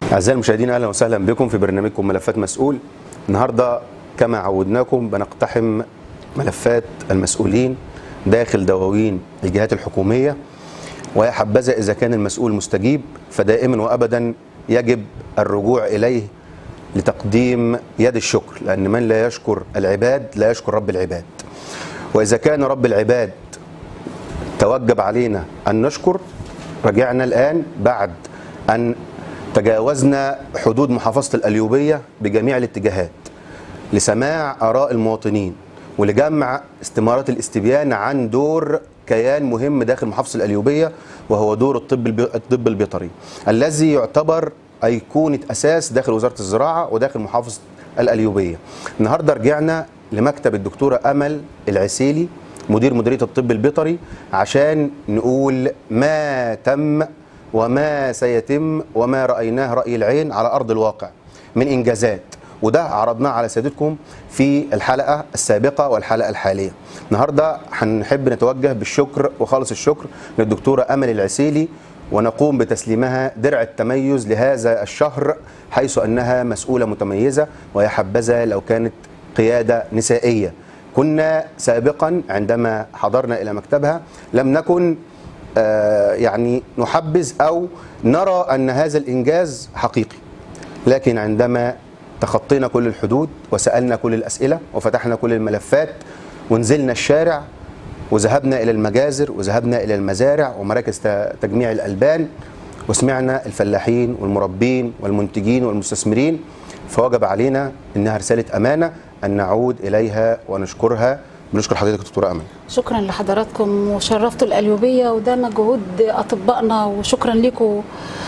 أعزائي المشاهدين أهلا وسهلا بكم في برنامجكم ملفات مسؤول النهاردة كما عودناكم بنقتحم ملفات المسؤولين داخل دواوين الجهات الحكومية ويا حبذا إذا كان المسؤول مستجيب فدائما وأبدا يجب الرجوع إليه لتقديم يد الشكر لأن من لا يشكر العباد لا يشكر رب العباد وإذا كان رب العباد توجب علينا أن نشكر رجعنا الآن بعد أن تجاوزنا حدود محافظة الأليوبية بجميع الاتجاهات لسماع آراء المواطنين ولجمع استمارات الاستبيان عن دور كيان مهم داخل محافظة الأليوبية وهو دور الطب البي... الطب البيطري الذي يعتبر أيقونة أساس داخل وزارة الزراعة وداخل محافظة الأليوبية النهاردة رجعنا لمكتب الدكتورة أمل العسيلي مدير مديرية الطب البيطري عشان نقول ما تم وما سيتم وما رأيناه رأي العين على أرض الواقع من إنجازات وده عرضناه على سيادتكم في الحلقة السابقة والحلقة الحالية النهاردة هنحب نتوجه بالشكر وخالص الشكر للدكتورة أمل العسيلي ونقوم بتسليمها درع التميز لهذا الشهر حيث أنها مسؤولة متميزة ويا حبذا لو كانت قيادة نسائية كنا سابقا عندما حضرنا إلى مكتبها لم نكن آه يعني نحبذ أو نرى أن هذا الإنجاز حقيقي لكن عندما تخطينا كل الحدود وسألنا كل الأسئلة وفتحنا كل الملفات ونزلنا الشارع وذهبنا إلى المجازر وذهبنا إلى المزارع ومراكز تجميع الألبان وسمعنا الفلاحين والمربين والمنتجين والمستثمرين فوجب علينا إنها رسالة أمانة أن نعود إليها ونشكرها بنشكر حضرتك دكتورة أمل شكرا لحضراتكم وشرفتوا القليوبية وده مجهود أطبائنا وشكرا لكم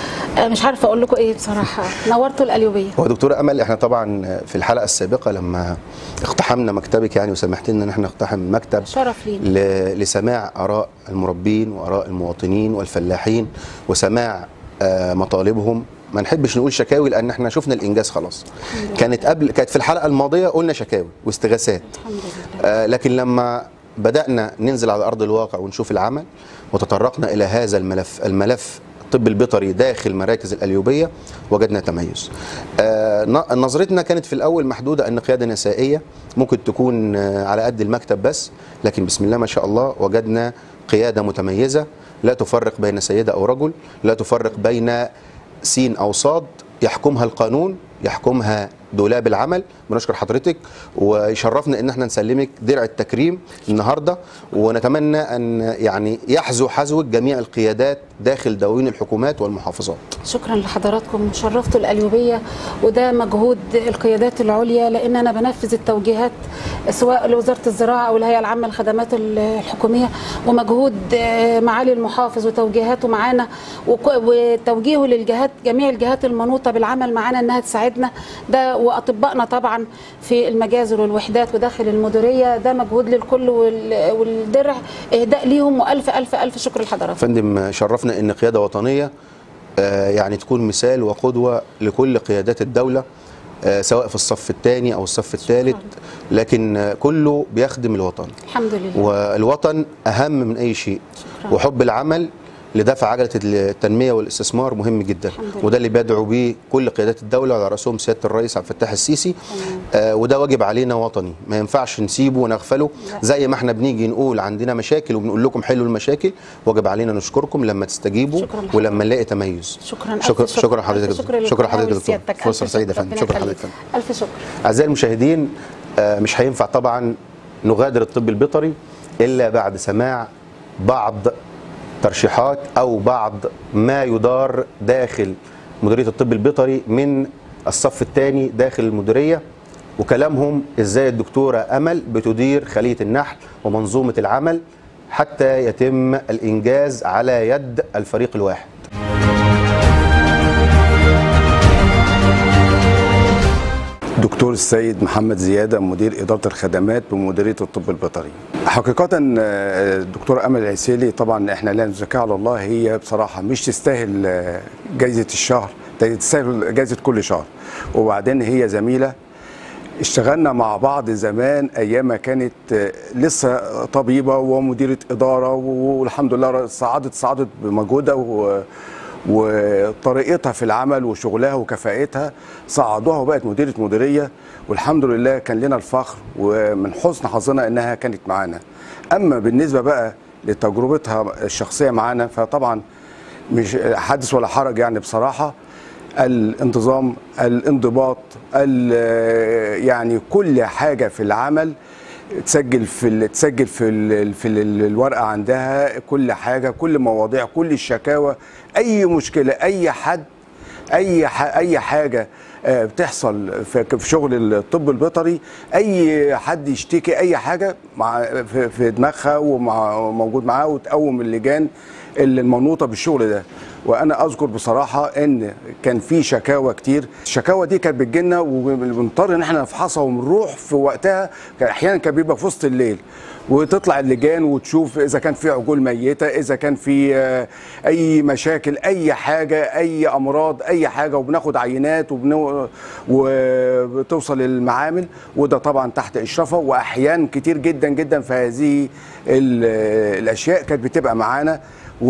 مش عارفه اقول لكم ايه بصراحه نورتوا القليوبيه هو دكتوره امل احنا طبعا في الحلقه السابقه لما اقتحمنا مكتبك يعني وسمحت لنا ان احنا نقتحم مكتب شرف لينا لسماع اراء المربين واراء المواطنين والفلاحين وسماع آه مطالبهم ما نحبش نقول شكاوي لان احنا شفنا الانجاز خلاص كانت قبل كانت في الحلقه الماضيه قلنا شكاوي واستغاثات الحمد لله آه لكن لما بدانا ننزل على ارض الواقع ونشوف العمل وتطرقنا الى هذا الملف الملف الطب البيطري داخل مراكز الأليوبية وجدنا تميز آه نظرتنا كانت في الأول محدودة أن قيادة نسائية ممكن تكون آه على قد المكتب بس لكن بسم الله ما شاء الله وجدنا قيادة متميزة لا تفرق بين سيدة أو رجل لا تفرق بين سين أو صاد يحكمها القانون يحكمها دولاب العمل بنشكر حضرتك ويشرفنا ان احنا نسلمك درع التكريم النهارده ونتمنى ان يعني يحذو حذوك جميع القيادات داخل دواوين الحكومات والمحافظات. شكرا لحضراتكم شرفتوا القليوبيه وده مجهود القيادات العليا لان انا بنفذ التوجيهات سواء لوزاره الزراعه او الهيئه العامه للخدمات الحكوميه ومجهود معالي المحافظ وتوجيهاته معانا وتوجيهه للجهات جميع الجهات المنوطه بالعمل معانا انها تساعدنا ده واطبائنا طبعا في المجازر والوحدات وداخل المديريه ده مجهود للكل والدرع اهداء ليهم والف الف الف شكر لحضراتكم. فندم شرفنا ان قياده وطنيه يعني تكون مثال وقدوه لكل قيادات الدوله سواء في الصف الثاني او الصف الثالث لكن كله بيخدم الوطن الحمد لله والوطن اهم من اي شيء شكرا. وحب العمل لدفع عجله التنميه والاستثمار مهم جدا وده اللي بيدعو به كل قيادات الدوله على راسهم سياده الرئيس عبد الفتاح السيسي آه وده واجب علينا وطني ما ينفعش نسيبه ونغفله زي ما احنا بنيجي نقول عندنا مشاكل وبنقول لكم حلوا المشاكل واجب علينا نشكركم لما تستجيبوا ولما نلاقي تميز شكرا شكرا شكرا, شكرا حضرتك شكرا, شكرا حضرتك دكتور فرصه سعيده فندم شكرا حضرتك فندم الف شكر اعزائي المشاهدين آه مش هينفع طبعا نغادر الطب البيطري الا بعد سماع بعض ترشيحات او بعض ما يدار داخل مديريه الطب البيطري من الصف الثاني داخل المديريه وكلامهم ازاي الدكتوره امل بتدير خليه النحل ومنظومه العمل حتى يتم الانجاز على يد الفريق الواحد. دكتور السيد محمد زيادة مدير إدارة الخدمات بمديرية الطب البيطري حقيقة الدكتورة أمل العسيلي طبعا احنا لا نزكيها على الله هي بصراحة مش تستاهل جايزة الشهر تستاهل جايزة كل شهر وبعدين هي زميلة اشتغلنا مع بعض زمان ايام ما كانت لسه طبيبه ومديره اداره والحمد لله صعدت صعدت بمجهودها وطريقتها في العمل وشغلها وكفاءتها صعدوها وبقت مديره مديريه والحمد لله كان لنا الفخر ومن حسن حظنا انها كانت معانا اما بالنسبه بقى لتجربتها الشخصيه معانا فطبعا مش حدث ولا حرج يعني بصراحه الانتظام الانضباط ال- يعني كل حاجه في العمل تسجل في ال- تسجل في ال في ال الورقه عندها كل حاجه كل مواضيع كل الشكاوى اي مشكله اي حد اي ح- اي حاجه آه، بتحصل في في شغل الطب البيطري اي حد يشتكي اي حاجه مع في في دماغها وموجود معاها وتقوم اللجان اللي المنوطه بالشغل ده وانا اذكر بصراحه ان كان في شكاوى كتير الشكاوى دي كانت بتجيلنا وبنضطر ان احنا نفحصها ونروح في وقتها كان احيانا كان بيبقى في وسط الليل وتطلع اللجان وتشوف اذا كان في عجول ميته اذا كان في آه، اي مشاكل اي حاجه اي امراض اي حاجه وبناخد عينات وبنو... وبتوصل للمعامل وده طبعا تحت اشرافها واحيان كتير جدا جدا في هذه ال- الاشياء كانت بتبقى معانا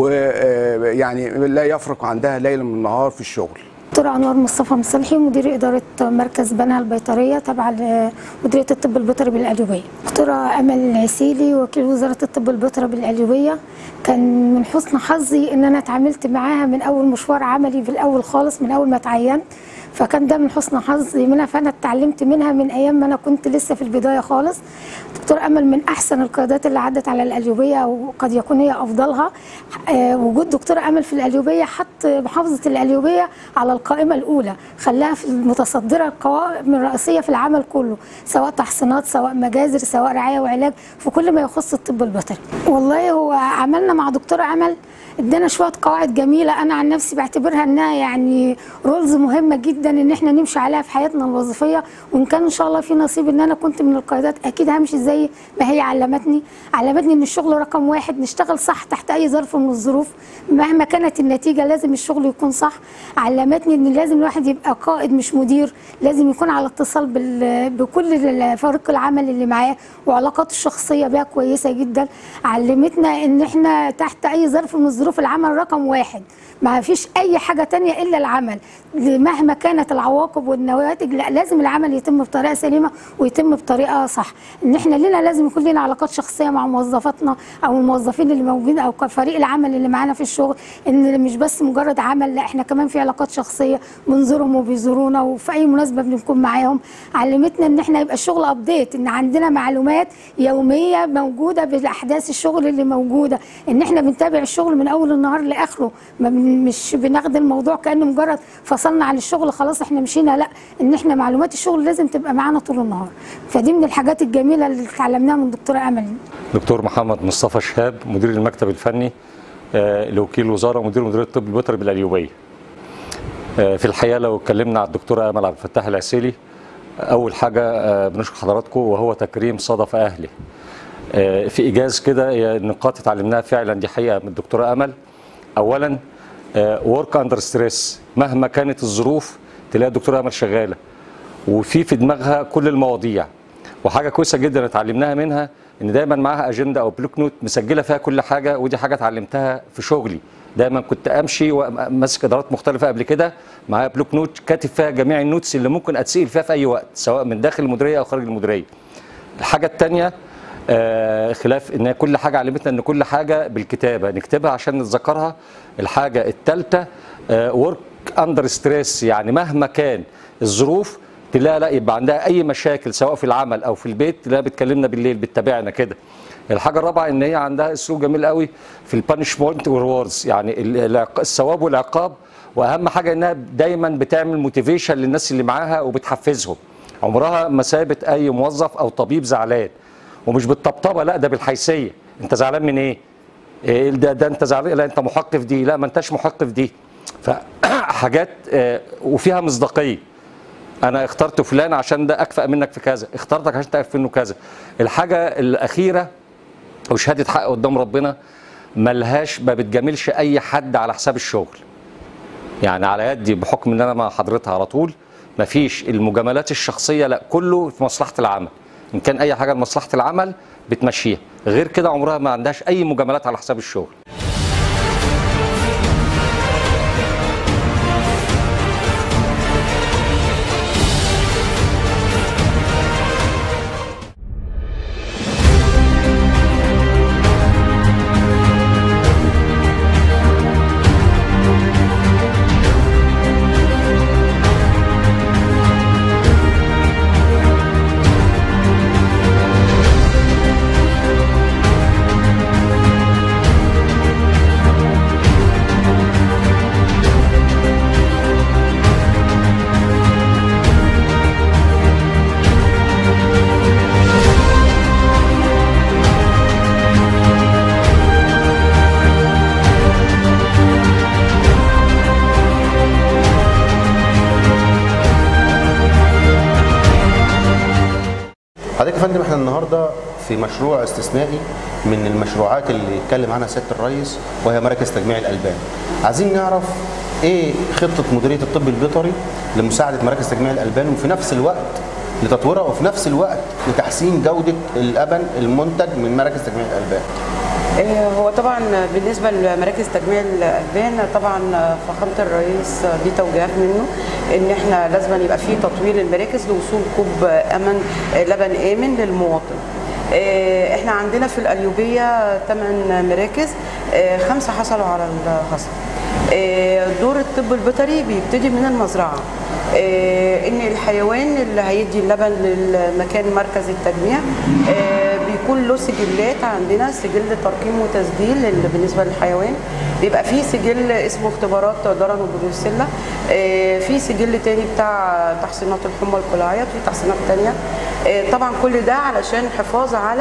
ويعني لا يفرق عندها ليل من النهار في الشغل دكتور انوار مصطفى مصلحي مدير اداره مركز بنها البيطريه تبع مديريه الطب البيطري بالقليوبيه دكتوره امل العسيلي وكيل وزاره الطب البيطري بالقليوبيه كان من حسن حظي ان انا اتعاملت معاها من اول مشوار عملي في الاول خالص من اول ما اتعينت فكان ده من حسن حظي منها فانا اتعلمت منها من ايام ما انا كنت لسه في البدايه خالص دكتور امل من احسن القيادات اللي عدت على القليوبيه وقد يكون هي افضلها آه، وجود دكتور امل في القليوبيه حط محافظه القليوبيه على القائمه الاولى خلاها في المتصدره القوائم الرئيسيه في العمل كله سواء تحصينات سواء مجازر سواء رعايه وعلاج في كل ما يخص الطب البيطري والله هو عملنا مع دكتور امل ادانا شويه قواعد جميله انا عن نفسي بعتبرها انها يعني رولز مهمه جدا ان احنا نمشي عليها في حياتنا الوظيفيه وان كان ان شاء الله في نصيب ان انا كنت من القيادات اكيد همشي زي ما هي علمتني علمتني ان الشغل رقم واحد نشتغل صح تحت اي ظرف من الظروف مهما كانت النتيجه لازم الشغل يكون صح علمتني ان لازم الواحد يبقى قائد مش مدير لازم يكون على اتصال بال- بكل فريق العمل اللي معاه وعلاقاته الشخصيه بيها كويسه جدا علمتنا ان احنا تحت اي ظرف من ظروف العمل رقم واحد ما فيش اي حاجه تانية الا العمل مهما كانت العواقب والنواتج لا لازم العمل يتم بطريقه سليمه ويتم بطريقه صح ان احنا لنا لازم يكون لنا علاقات شخصيه مع موظفاتنا او الموظفين اللي موجودين او فريق العمل اللي معانا في الشغل ان مش بس مجرد عمل لا احنا كمان في علاقات شخصيه بنزورهم وبيزورونا وفي اي مناسبه بنكون معاهم علمتنا ان احنا يبقى الشغل ابديت ان عندنا معلومات يوميه موجوده بالاحداث الشغل اللي موجوده ان احنا بنتابع الشغل من اول النهار لاخره ما بن- مش بناخد الموضوع كانه مجرد فصلنا عن الشغل خلاص احنا مشينا لا ان احنا معلومات الشغل لازم تبقى معانا طول النهار فدي من الحاجات الجميله اللي اتعلمناها من دكتوره امل دكتور محمد مصطفى شهاب مدير المكتب الفني آه، لوكيل الوزاره ومدير مديريه الطب البيطري بالقليوبيه. آه، في الحقيقه لو اتكلمنا على الدكتوره امل عبد الفتاح العسيلي اول حاجه آه، بنشكر حضراتكم وهو تكريم صدف اهله. آه، في ايجاز كده هي نقاط اتعلمناها فعلا دي حقيقه من الدكتوره امل. اولا ورك اندر ستريس مهما كانت الظروف تلاقي الدكتوره امل شغاله وفي في دماغها كل المواضيع وحاجه كويسه جدا اتعلمناها منها ان دايما معاها اجنده او بلوك نوت مسجله فيها كل حاجه ودي حاجه اتعلمتها في شغلي دايما كنت امشي وماسك ادارات مختلفه قبل كده معايا بلوك نوت كاتب فيها جميع النوتس اللي ممكن اتسال فيها في اي وقت سواء من داخل المديريه او خارج المديريه الحاجه الثانيه آه خلاف ان كل حاجه علمتنا ان كل حاجه بالكتابه نكتبها عشان نتذكرها الحاجه الثالثه ورك اندر ستريس يعني مهما كان الظروف تلاقي لا يبقى عندها اي مشاكل سواء في العمل او في البيت تلاقي بتكلمنا بالليل بتتابعنا كده الحاجه الرابعه ان هي عندها اسلوب جميل قوي في البانشمنت والريوردز يعني ال- العق- الثواب والعقاب واهم حاجه انها دايما بتعمل موتيفيشن للناس اللي معاها وبتحفزهم عمرها ما سابت اي موظف او طبيب زعلان ومش بالطبطبه لا ده بالحيثيه انت زعلان من ايه؟ إيه ده, ده انت زعلان لا انت محق في دي لا ما انتش محق في دي فحاجات آه، وفيها مصداقيه انا اخترت فلان عشان ده اكفأ منك في كذا اخترتك عشان تعرف منه كذا الحاجه الاخيره وشهاده حق قدام ربنا ملهاش ما بتجاملش اي حد على حساب الشغل يعني على يدي بحكم ان انا مع حضرتها على طول مفيش المجاملات الشخصيه لا كله في مصلحه العمل ان كان اي حاجه لمصلحه العمل بتمشيها غير كده عمرها ما عندهاش اي مجاملات على حساب الشغل حضرتك يا فندم احنا النهارده في مشروع استثنائي من المشروعات اللي اتكلم عنها سياده الرئيس وهي مراكز تجميع الالبان. عايزين نعرف ايه خطه مديريه الطب البيطري لمساعده مراكز تجميع الالبان وفي نفس الوقت لتطويرها وفي نفس الوقت لتحسين جوده اللبن المنتج من مراكز تجميع الالبان. آه، هو طبعا بالنسبه لمراكز تجميع الالبان طبعا فخامه الرئيس دي توجيهات منه ان احنا لازم يبقى في تطوير المراكز لوصول كوب امن لبن امن للمواطن. آه، احنا عندنا في القليوبيه ثمان مراكز آه، خمسه حصلوا على الحصل. آه، دور الطب البيطري بيبتدي من المزرعه. آه، ان الحيوان اللي هيدي اللبن للمكان مركز التجميع آه، بيكون له سجلات عندنا سجل ترقيم وتسجيل اللي بالنسبه للحيوان بيبقى فيه سجل اسمه اختبارات درن وبروسيلا آه، في سجل تاني بتاع تحصينات الحمى القلاعيه في تحصينات تانيه آه، طبعا كل ده علشان حفاظ على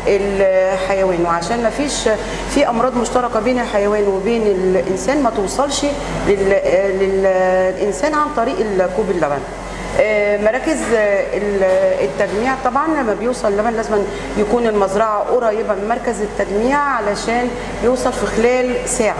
الحيوان وعشان ما فيش في امراض مشتركه بين الحيوان وبين الانسان ما توصلش لل- للانسان عن طريق كوب اللبن آه، مراكز آه، ال- التجميع طبعا لما بيوصل اللبن لازم يكون المزرعه قريبه من مركز التجميع علشان يوصل في خلال ساعه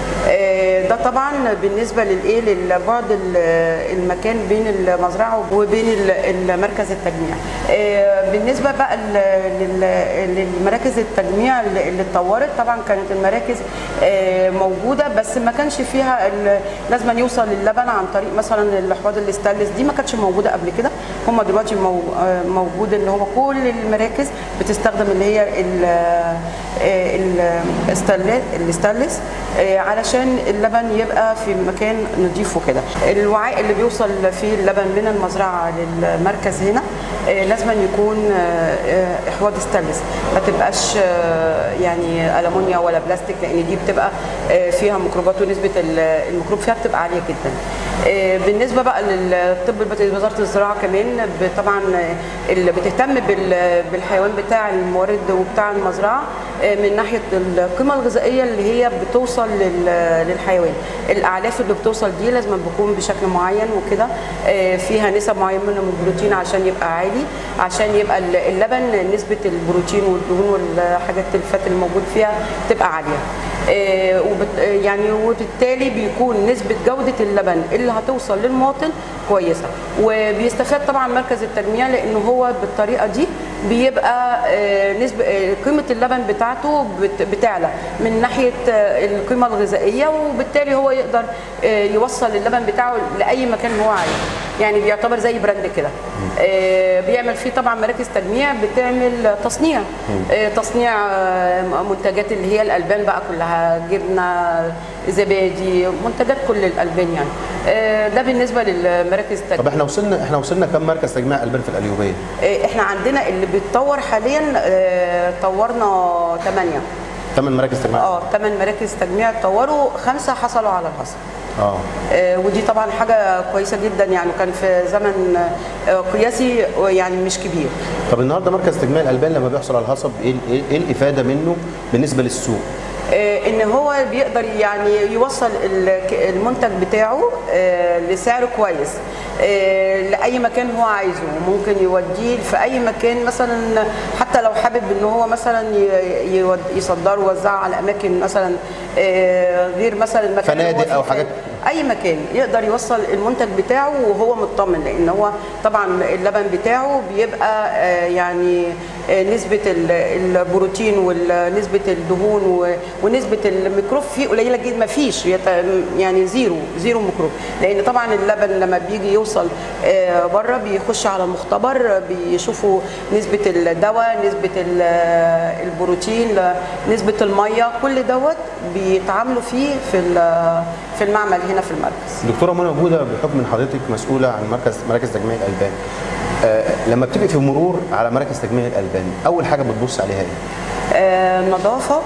آه، ده طبعا بالنسبه للايه للبعد ال- المكان بين المزرعه وبين ال- المركز التجميع آه، بالنسبه بقى ل- لل- للمراكز التجميع اللي اللي اتطورت طبعا كانت المراكز آه، موجوده بس ما كانش فيها ال- لازم يوصل اللبن عن طريق مثلا الاحواض الاستانلس دي ما كانتش موجوده قبل كده هم دلوقتي مو- آه، موجود ان هو كل المراكز بتستخدم اللي هي ال- آه، ال- الاستانلس الاستانلس آه، علشان اللبن يبقى في مكان نضيف وكده الوعاء اللي بيوصل فيه اللبن من المزرعه للمركز هنا آه، لازم يكون آه، آه، احواض استانلس ما تبقاش آه، يعني المونيا ولا بلاستيك لان دي بتبقى آه، فيها ميكروبات ونسبه ال- الميكروب فيها بتبقى عاليه جدا آه، بالنسبه بقى للطب البيطري وزاره الزراعه كمان ب- طبعا آه، اللي بتهتم بال- بالحيوان بتاع المورد وبتاع المزرعه آه، من ناحيه القيمه الغذائيه اللي هي بتوصل لل- للحيوان الاعلاف اللي بتوصل دي لازم بتكون بشكل معين وكده آه، فيها نسب معينه من البروتين عشان يبقى عالي عشان يبقى ال- اللبن نسبه البروتين والدهون والحاجات الفات اللي موجود فيها تبقى عاليه آه، وبت يعني وبالتالي بيكون نسبه جوده اللبن اللي هتوصل للمواطن كويسه وبيستفاد طبعا مركز التجميع لان هو بالطريقه دي بيبقى آه، نسبه آه، قيمه اللبن بتاعته بت- بتعلى من ناحيه آه، القيمه الغذائيه وبالتالي هو يقدر آه، يوصل اللبن بتاعه لاي مكان هو عايزه يعني بيعتبر زي براند كده آه، بيعمل فيه طبعا مراكز تجميع بتعمل تصنيع آه، تصنيع آه، منتجات اللي هي الالبان بقى كلها جبنه زبادي منتجات كل الالبان يعني آه، ده بالنسبه للمراكز التجميع طب احنا وصلنا احنا وصلنا كم مركز تجميع البان في القليوبيه؟ آه، احنا عندنا اللي بيتطور حاليا آه، طورنا ثمانية ثمان مراكز تجميع اه ثمان مراكز تجميع اتطوروا خمسة حصلوا على الحصل اه آه، ودي طبعا حاجة كويسة جدا يعني كان في زمن آه، قياسي يعني مش كبير طب النهارده مركز تجميع الالبان لما بيحصل على الهصب ايه ايه إيه الافاده منه بالنسبه للسوق؟ آه، ان هو بيقدر يعني يوصل ال- المنتج بتاعه آه، لسعر كويس آه، لاي مكان هو عايزه ممكن يوديه في اي مكان مثلا حتى لو حابب ان هو مثلا ي- يود- يصدره ويوزعه على اماكن مثلا آه، غير مثلا المكان اللي هو فنادق فيه أو حاجات- اي مكان يقدر يوصل المنتج بتاعه وهو مطمن لان هو طبعا اللبن بتاعه بيبقى آه، يعني آه، نسبه ال- البروتين ونسبه الدهون و- ونسبه الميكروب فيه قليله جدا ما فيش يت- يعني زيرو زيرو ميكروب لان طبعا اللبن لما بيجي يوصل بره بيخش على مختبر بيشوفوا نسبه الدواء نسبه ال- البروتين نسبه الميه كل دوت بيتعاملوا فيه في ال- في المعمل هنا في المركز دكتوره منى موجوده بحكم ان حضرتك مسؤوله عن مركز مراكز تجميع الالبان آه لما بتبقي في مرور على مراكز تجميع الالبان اول حاجه بتبص عليها ايه؟ آه، النظافه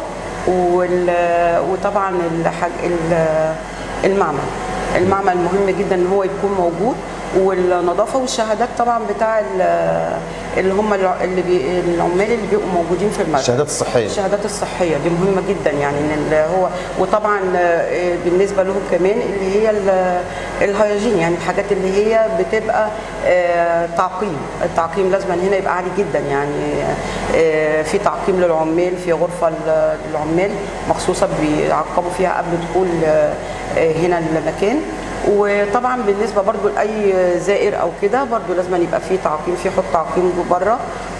وال- وطبعا الحاج ال- المعمل المعمل مهم جدا ان هو يكون موجود والنظافه والشهادات طبعا بتاع ال- اللي هم الع- اللي بي العمال اللي بيبقوا موجودين في المركز الشهادات الصحيه الشهادات الصحيه دي مهمه جدا يعني ان ال- هو وطبعا آه، بالنسبه لهم كمان اللي هي ال- الهيجين يعني الحاجات اللي هي بتبقى آه، تعقيم التعقيم لازم هنا يبقى عالي جدا يعني آه، في تعقيم للعمال في غرفه ل- للعمال مخصوصه بيعقموا فيها قبل دخول آه، آه، هنا المكان وطبعا بالنسبه برضو لاي زائر او كده برضو لازم يبقى في تعقيم في حط تعقيم بره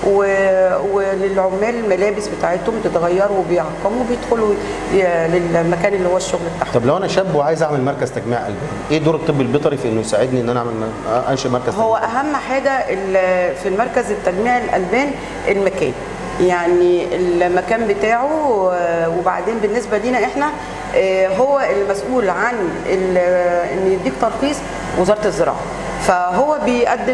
و- وللعمال الملابس بتاعتهم تتغير وبيعقموا وبيدخلوا ي- للمكان اللي هو الشغل بتاعهم طب لو انا شاب وعايز اعمل مركز تجميع البان ايه دور الطب البيطري في انه يساعدني ان انا اعمل انشئ مركز هو تجميع؟ اهم حاجه ال- في المركز التجميع الالبان المكان يعني المكان بتاعه آه، وبعدين بالنسبه لينا احنا آه، هو المسؤول عن ال- ان يديك ترخيص وزاره الزراعه فهو بيقدم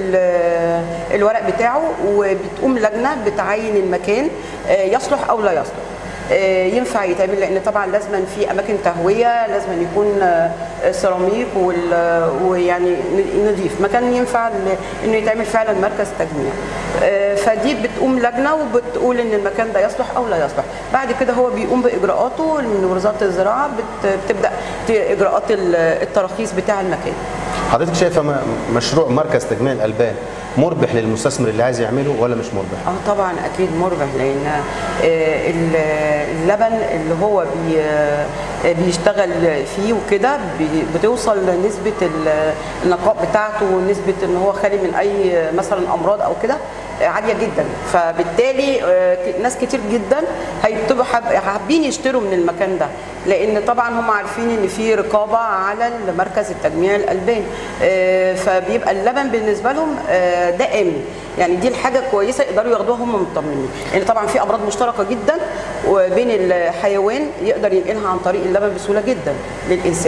ال- الورق بتاعه وبتقوم لجنه بتعين المكان آه، يصلح او لا يصلح آه، ينفع يتعمل لان طبعا لازم في اماكن تهويه لازم يكون آه، سيراميك وال- ويعني ن- نضيف مكان ينفع ل- انه يتعمل فعلا مركز تجميع آه، فدي بتقوم لجنه وبتقول ان المكان ده يصلح او لا يصلح بعد كده هو بيقوم باجراءاته من وزاره الزراعه بت- بتبدا ت- اجراءات ال- التراخيص بتاع المكان حضرتك شايفه م- مشروع مركز تجميع الالبان مربح للمستثمر اللي عايز يعمله ولا مش مربح؟ اه طبعا اكيد مربح لان آه، ال- اللبن اللي هو بي آه، بيشتغل فيه وكده بي- بتوصل لنسبه ال- النقاء بتاعته ونسبه ان هو خالي من اي مثلا امراض او كده آه، عاليه جدا فبالتالي آه، ك- ناس كتير جدا هيبقوا حاب- حابين يشتروا من المكان ده لان طبعا هم عارفين ان في رقابه على المركز التجميع الالبان آه، فبيبقى اللبن بالنسبه لهم آه، ده امن يعني دي الحاجه كويسه يقدروا ياخدوها هم مطمنين لان طبعا في امراض مشتركه جدا وبين الحيوان يقدر ينقلها عن طريق اللبن بسهوله جدا للانسان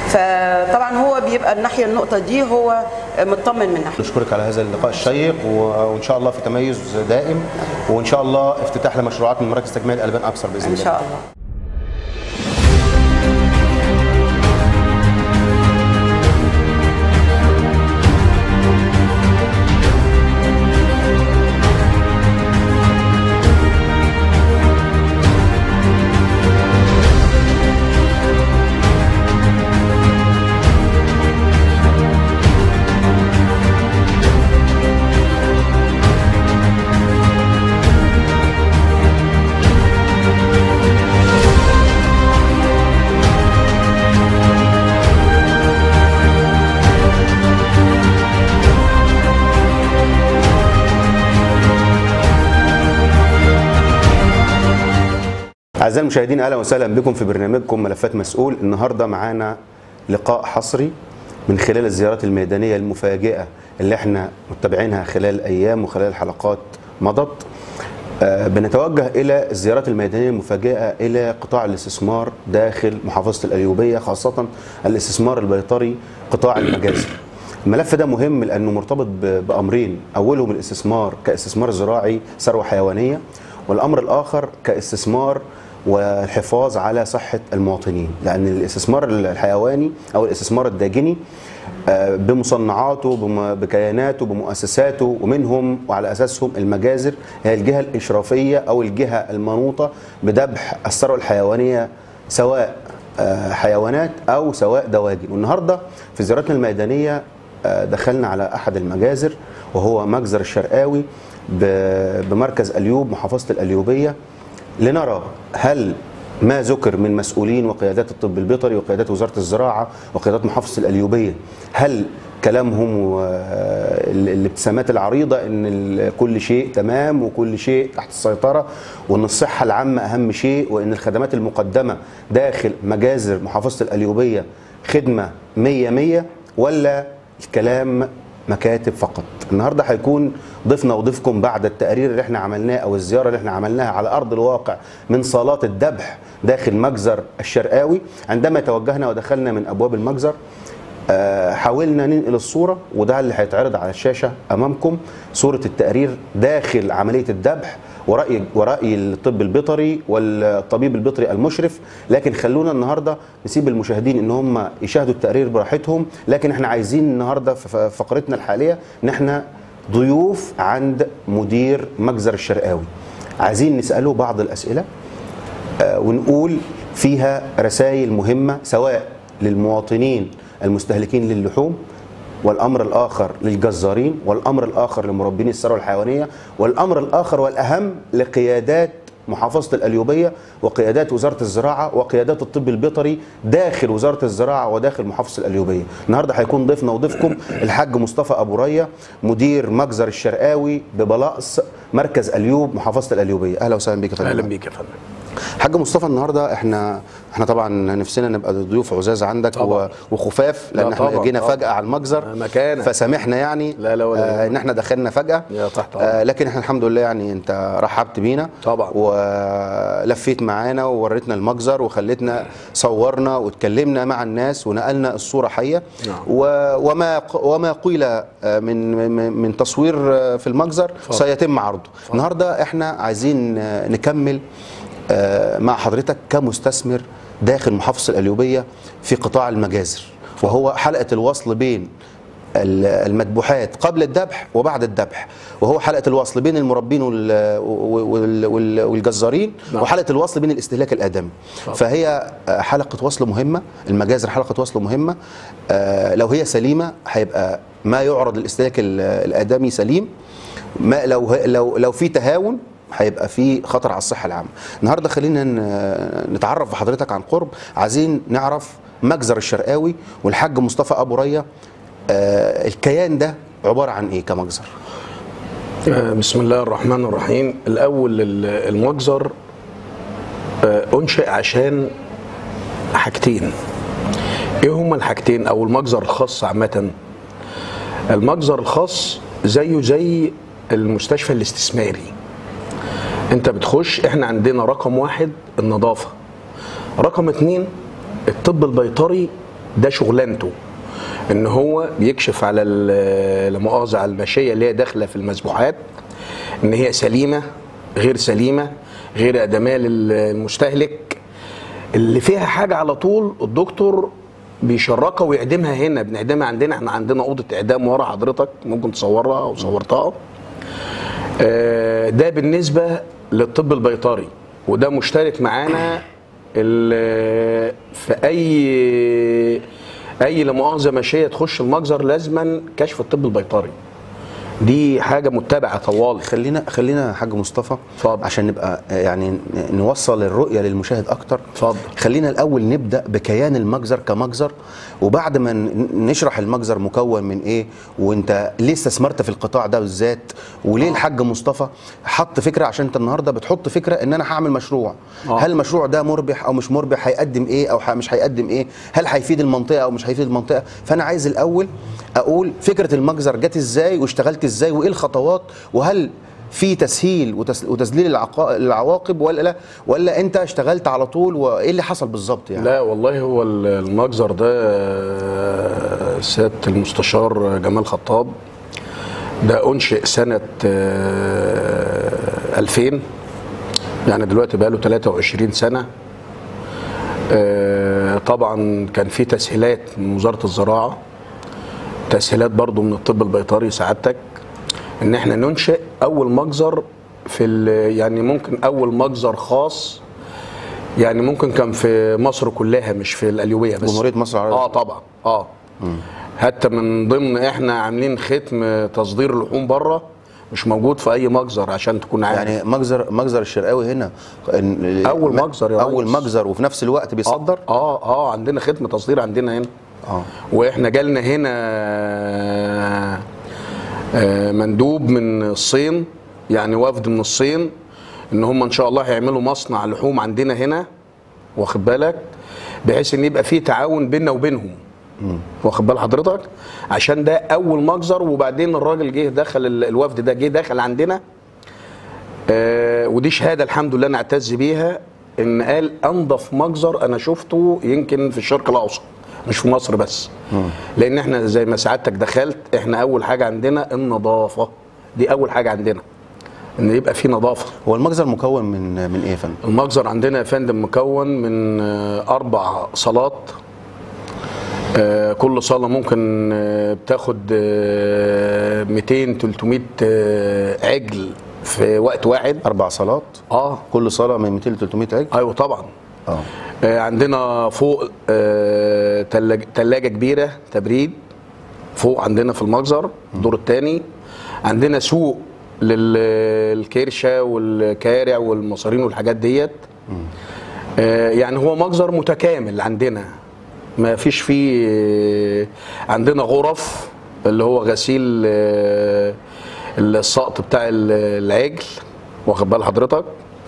فطبعا هو بيبقى الناحيه النقطه دي هو مطمن من ناحيه نشكرك على هذا اللقاء الشيق و- وان شاء الله في تميز دائم وان شاء الله افتتاح لمشروعات من مراكز تجميع الالبان اكثر باذن ان الله شاء الله أعزائي المشاهدين أهلا وسهلا بكم في برنامجكم ملفات مسؤول النهاردة معانا لقاء حصري من خلال الزيارات الميدانية المفاجئة اللي احنا متابعينها خلال أيام وخلال حلقات مضت آه، بنتوجه إلى الزيارات الميدانية المفاجئة إلى قطاع الاستثمار داخل محافظة الأيوبية خاصة الاستثمار البيطري قطاع المجازر الملف ده مهم لأنه مرتبط ب- بأمرين أولهم الاستثمار كاستثمار زراعي ثروة حيوانية والأمر الآخر كاستثمار والحفاظ على صحة المواطنين لأن الاستثمار الحيواني أو الاستثمار الداجني آه، بمصنعاته بم- بكياناته بمؤسساته ومنهم وعلى أساسهم المجازر هي الجهة الإشرافية أو الجهة المنوطة بذبح الثروة الحيوانية سواء آه، حيوانات أو سواء دواجن والنهاردة في زيارتنا الميدانية آه، دخلنا على أحد المجازر وهو مجزر الشرقاوي ب- بمركز أليوب محافظة الأليوبية لنرى هل ما ذكر من مسؤولين وقيادات الطب البيطري وقيادات وزاره الزراعه وقيادات محافظه الاليوبيه هل كلامهم والابتسامات العريضه ان ال- كل شيء تمام وكل شيء تحت السيطره وان الصحه العامه اهم شيء وان الخدمات المقدمه داخل مجازر محافظه الاليوبيه خدمه 100 100 ولا الكلام مكاتب فقط النهارده هيكون ضيفنا وضيفكم بعد التقرير اللي احنا عملناه او الزياره اللي احنا عملناها على ارض الواقع من صالات الذبح داخل مجزر الشرقاوي عندما توجهنا ودخلنا من ابواب المجزر آه، حاولنا ننقل الصوره وده اللي هيتعرض على الشاشه امامكم صوره التقرير داخل عمليه الذبح ورأي ورأي الطب البيطري والطبيب البيطري المشرف لكن خلونا النهارده نسيب المشاهدين ان هم يشاهدوا التقرير براحتهم لكن احنا عايزين النهارده في فقرتنا الحاليه ان احنا ضيوف عند مدير مجزر الشرقاوي عايزين نساله بعض الاسئله آه، ونقول فيها رسائل مهمة سواء للمواطنين المستهلكين للحوم والأمر الآخر للجزارين والأمر الآخر لمربين الثروة الحيوانية والأمر الآخر والأهم لقيادات محافظة القليوبية وقيادات وزارة الزراعة وقيادات الطب البيطري داخل وزارة الزراعة وداخل محافظة القليوبية النهاردة هيكون ضيفنا وضيفكم الحاج مصطفى أبو ريا مدير مجزر الشرقاوي ببلاقص مركز أليوب محافظة القليوبية أهلا وسهلا بك يا فندم اهلا بيك يا فندم حاج مصطفى النهارده احنا احنا طبعا نفسنا نبقى ضيوف عزاز عندك طبعاً. و- وخفاف لان لا احنا طبعاً، جينا طبعاً. فجاه على المجزر مكانك. فسامحنا يعني لا لا ولا آه يهمك. ان احنا دخلنا فجاه يا تحت آه أمرك. لكن احنا الحمد لله يعني انت رحبت بينا طبعاً. ولفيت معانا ووريتنا المجزر وخليتنا صورنا واتكلمنا مع الناس ونقلنا الصوره حيه نعم. و- وما ق- وما قيل آه، من من من تصوير آه، في المجزر سيتم عرضه النهارده احنا عايزين آه، نكمل آه، مع حضرتك كمستثمر داخل محافظه القليوبيه في قطاع المجازر وهو حلقه الوصل بين ال- المذبوحات قبل الذبح وبعد الذبح وهو حلقه الوصل بين المربين وال- وال- وال- والجزارين نعم. وحلقه الوصل بين الاستهلاك الادمي فهي آه، حلقه وصل مهمه المجازر حلقه وصل مهمه آه، لو هي سليمه هيبقى ما يعرض للاستهلاك ال- الادمي سليم ما لو لو لو في تهاون هيبقى في خطر على الصحه العامه النهارده خلينا ن- نتعرف بحضرتك عن قرب عايزين نعرف مجزر الشرقاوي والحاج مصطفى ابو ريا آه، الكيان ده عباره عن ايه كمجزر آه، بسم الله الرحمن الرحيم الاول ال- المجزر آه، انشئ عشان حاجتين ايه هما الحاجتين او المجزر الخاص عامه المجزر الخاص زيه زي المستشفى الاستثماري انت بتخش احنا عندنا رقم واحد النظافه رقم اتنين الطب البيطري ده شغلانته ان هو بيكشف على ال- لا مؤاخذه على الماشيه اللي هي داخله في المذبوحات ان هي سليمه غير سليمه غير ادميه للمستهلك اللي فيها حاجه على طول الدكتور بيشركها ويعدمها هنا بنعدمها عندنا احنا عندنا اوضه اعدام ورا حضرتك ممكن تصورها او صورتها آه، ده بالنسبه للطب البيطري وده مشترك معانا ال- في اي اي لا مؤاخذه ماشيه تخش المجزر لازما كشف الطب البيطري دي حاجه متبعه طوال خلينا خلينا يا حاج مصطفى اتفضل. عشان نبقى آه، يعني ن- نوصل الرؤيه للمشاهد اكتر اتفضل. خلينا الاول نبدا بكيان المجزر كمجزر وبعد ما ن- نشرح المجزر مكون من ايه وانت ليه استثمرت في القطاع ده بالذات وليه الحاج مصطفى حط فكره عشان انت النهارده بتحط فكره ان انا هعمل مشروع آه. هل المشروع ده مربح او مش مربح هيقدم ايه او ح- مش هيقدم ايه هل هيفيد المنطقه او مش هيفيد المنطقه فانا عايز الاول اقول فكره المجزر جت ازاي واشتغلت ازاي وايه الخطوات وهل في تسهيل وتس- وتذليل العقا- العواقب ولا لا ولا انت اشتغلت على طول وايه اللي حصل بالظبط يعني لا والله هو ال- المجزر ده آه، سياده المستشار جمال خطاب ده انشئ سنه آه، 2000 يعني دلوقتي بقى له 23 سنه آه، طبعا كان في تسهيلات من وزاره الزراعه تسهيلات برضو من الطب البيطري سعادتك ان احنا ننشئ اول مجزر في ال- يعني ممكن اول مجزر خاص يعني ممكن كان في مصر كلها مش في القليوبيه بس جمهورية مصر العربية. اه طبعا اه حتى من ضمن احنا عاملين ختم تصدير اللحوم بره مش موجود في اي مجزر عشان تكون عارف يعني مجزر مجزر الشرقاوي هنا إن- أول مجزر يا اول ريس. مجزر وفي نفس الوقت بيصدر اه اه عندنا ختم تصدير عندنا هنا اه واحنا جالنا هنا آه، مندوب من الصين يعني وفد من الصين ان هم ان شاء الله هيعملوا مصنع لحوم عندنا هنا واخد بالك بحيث ان يبقى في تعاون بيننا وبينهم واخد بال حضرتك عشان ده اول مجزر وبعدين الراجل جه دخل ال- الوفد ده جه دخل عندنا آه ودي شهاده الحمد لله نعتز بيها ان قال انظف مجزر انا شفته يمكن في الشرق الاوسط مش في مصر بس لان احنا زي ما سعادتك دخلت احنا اول حاجه عندنا النظافه دي اول حاجه عندنا ان يبقى في نظافه هو المجزر مكون من من ايه يا فندم؟ المجزر عندنا يا فندم مكون من آه، اربع صالات آه، كل صاله ممكن آه، بتاخد آه، 200 300 آه، عجل في وقت واحد اربع صالات اه كل صاله من 200 ل 300 عجل ايوه طبعا اه آه، عندنا فوق آه، تلاج- تلاجة كبيرة تبريد فوق عندنا في المجزر الدور الثاني عندنا سوق للكرشة والكارع والمصارين والحاجات ديت آه، يعني هو مجزر متكامل عندنا ما فيش فيه آه، عندنا غرف اللي هو غسيل آه، السقط بتاع العجل واخد بال حضرتك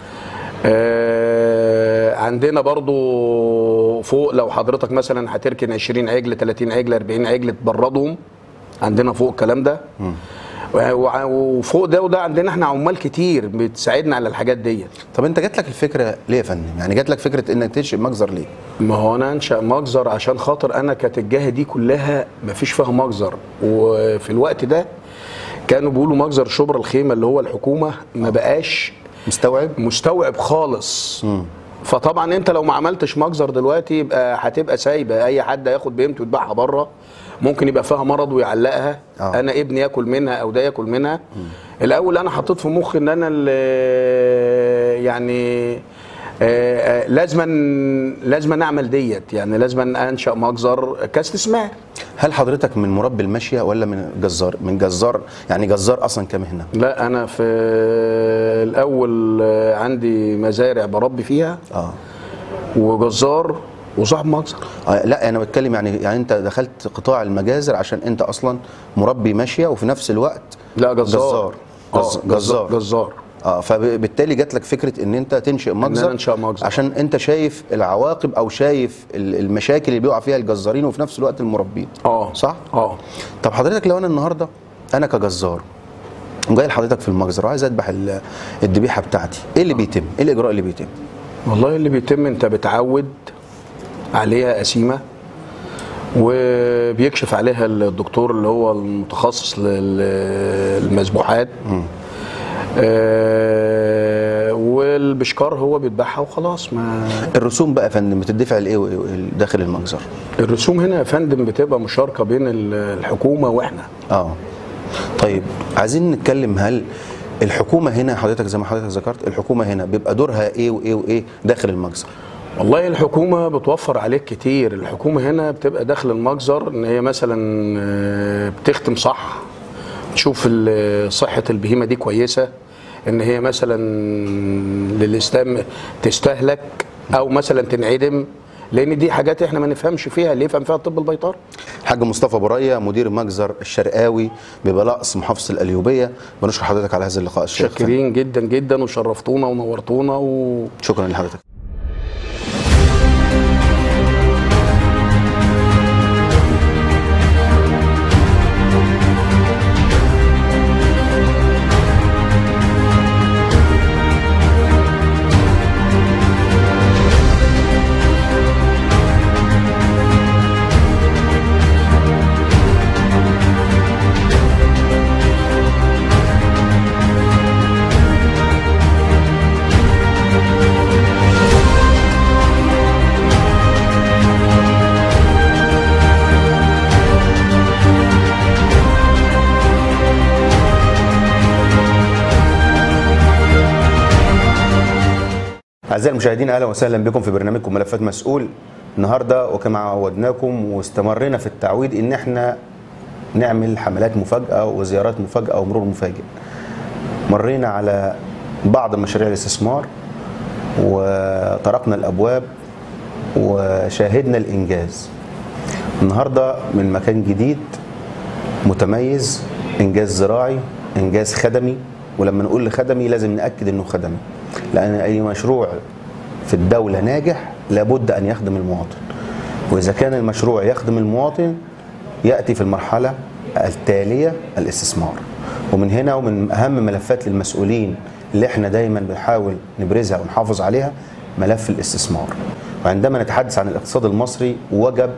آه، عندنا برضو فوق لو حضرتك مثلا هتركن 20 عجل 30 عجل 40 عجل تبردهم عندنا فوق الكلام ده وع- وفوق ده وده عندنا احنا عمال كتير بتساعدنا على الحاجات ديت طب انت جات لك الفكره ليه يا فندم؟ يعني جات لك فكره انك تنشئ مجزر ليه؟ ما هو انا انشا مجزر عشان خاطر انا كانت الجهه دي كلها ما فيش فيها مجزر وفي الوقت ده كانوا بيقولوا مجزر شبرا الخيمه اللي هو الحكومه ما بقاش مستوعب؟ مستوعب خالص فطبعا انت لو ما عملتش مجزر دلوقتي يبقى هتبقى سايبه اي حد هياخد بهيمته يتباعها بره ممكن يبقى فيها مرض ويعلقها آه. انا ابني ياكل منها او ده ياكل منها الاول انا حطيت في مخي ان انا اللي يعني آه، آه، لازما لازما اعمل ديت يعني لازما انشا مجزر كاستثمار هل حضرتك من مربي الماشيه ولا من جزار؟ من جزار يعني جزار اصلا كمهنه؟ لا انا في الاول آه، عندي مزارع بربي فيها اه وجزار وصاحب مجزر آه، لا انا بتكلم يعني يعني انت دخلت قطاع المجازر عشان انت اصلا مربي ماشيه وفي نفس الوقت لا جزار جزار آه، جزار جزار اه فبالتالي جات لك فكره ان انت تنشئ مجزر أنا أنشأ مجزر. عشان انت شايف العواقب او شايف ال- المشاكل اللي بيقع فيها الجزارين وفي نفس الوقت المربين اه صح؟ اه طب حضرتك لو انا النهارده انا كجزار وجاي لحضرتك في المجزر وعايز اذبح ال- الذبيحه بتاعتي ايه اللي بيتم؟ ايه الاجراء اللي بيتم؟ والله اللي بيتم انت بتعود عليها قسيمه وبيكشف عليها الدكتور اللي هو المتخصص للمذبوحات آه والبشكار هو بيذبحها وخلاص ما الرسوم بقى يا فندم بتدفع لايه وإيه داخل المجزر؟ الرسوم هنا يا فندم بتبقى مشاركه بين ال- الحكومه واحنا اه طيب عايزين نتكلم هل الحكومه هنا حضرتك زي ما حضرتك ذكرت الحكومه هنا بيبقى دورها ايه وايه وايه داخل المجزر؟ والله الحكومة بتوفر عليك كتير الحكومة هنا بتبقى داخل المجزر ان هي مثلا آه، بتختم صح تشوف ال- صحة البهيمة دي كويسة ان هي مثلا للاستام تستهلك او مثلا تنعدم لان دي حاجات احنا ما نفهمش فيها اللي يفهم فيها الطب البيطري حاج مصطفى برية مدير مجزر الشرقاوي ببلاقص محافظه القليوبيه بنشكر حضرتك على هذا اللقاء الشيق شاكرين جدا جدا وشرفتونا ونورتونا و... شكرا لحضرتك أعزائي المشاهدين أهلا وسهلا بكم في برنامجكم ملفات مسؤول النهارده وكما عودناكم واستمرينا في التعويض إن احنا نعمل حملات مفاجأة وزيارات مفاجأة ومرور مفاجئ مرينا على بعض مشاريع الاستثمار وطرقنا الأبواب وشاهدنا الإنجاز النهارده من مكان جديد متميز إنجاز زراعي إنجاز خدمي ولما نقول خدمي لازم نأكد إنه خدمي لأن أي مشروع في الدولة ناجح لابد أن يخدم المواطن وإذا كان المشروع يخدم المواطن يأتي في المرحلة التالية الاستثمار ومن هنا ومن أهم ملفات للمسؤولين اللي احنا دايما بنحاول نبرزها ونحافظ عليها ملف الاستثمار وعندما نتحدث عن الاقتصاد المصري وجب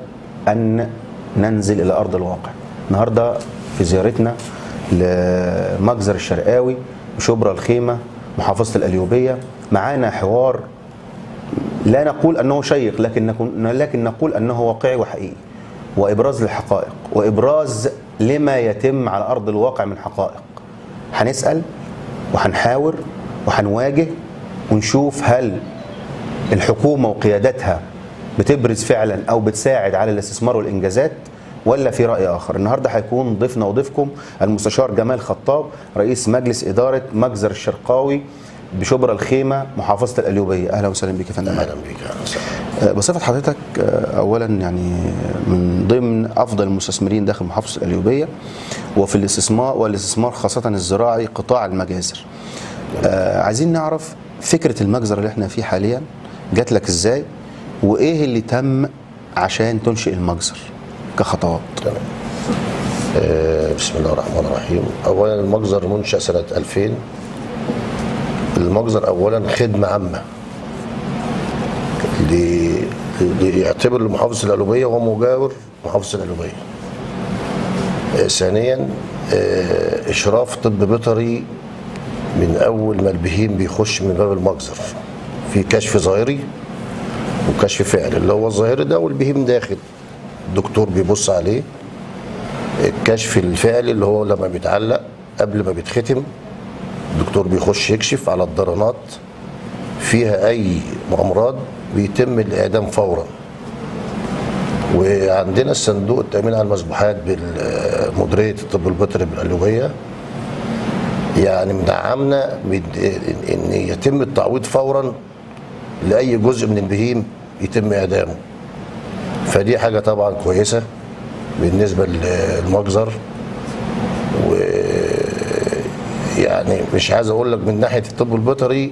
ان ننزل الى ارض الواقع النهارده في زيارتنا لمجزر الشرقاوي وشبرا الخيمه محافظه القليوبيه معانا حوار لا نقول انه شيق لكن نكون لكن نقول انه واقعي وحقيقي وابراز للحقائق وابراز لما يتم على ارض الواقع من حقائق هنسال وهنحاور وهنواجه ونشوف هل الحكومه وقيادتها بتبرز فعلا او بتساعد على الاستثمار والانجازات ولا في راي اخر النهارده هيكون ضيفنا وضيفكم المستشار جمال خطاب رئيس مجلس اداره مجزر الشرقاوي بشبرا الخيمه محافظه القليوبيه اهلا وسهلا بك يا فندم اهلا بيك اهلا وسهلا آه، بصفة حضرتك آه، أولا يعني من ضمن أفضل المستثمرين داخل محافظة القليوبية وفي الاستثمار والاستثمار خاصة الزراعي قطاع المجازر. آه، عايزين نعرف فكرة المجزر اللي احنا فيه حاليا جات لك ازاي وإيه اللي تم عشان تنشئ المجزر كخطوات. تمام آه، بسم الله الرحمن الرحيم اولا المجزر منشا سنه 2000 المجزر اولا خدمه عامه ل- ل- يعتبر لمحافظه القلوبيه وهو مجاور محافظه القلوبيه آه، ثانيا آه، اشراف طب بيطري من اول ما البهيم بيخش من باب المجزر في كشف ظاهري وكشف فعلي اللي هو الظاهري ده والبهيم داخل الدكتور بيبص عليه الكشف الفعلي اللي هو لما بيتعلق قبل ما بيتختم الدكتور بيخش يكشف على الضرنات فيها اي امراض بيتم الاعدام فورا وعندنا الصندوق التامين على المذبوحات بمديريه الطب البيطري بالقلوبيه يعني مدعمنا بد- ان يتم التعويض فورا لاي جزء من البهيم يتم اعدامه فدي حاجه طبعا كويسه بالنسبه للمجزر و يعني مش عايز اقول لك من ناحيه الطب البيطري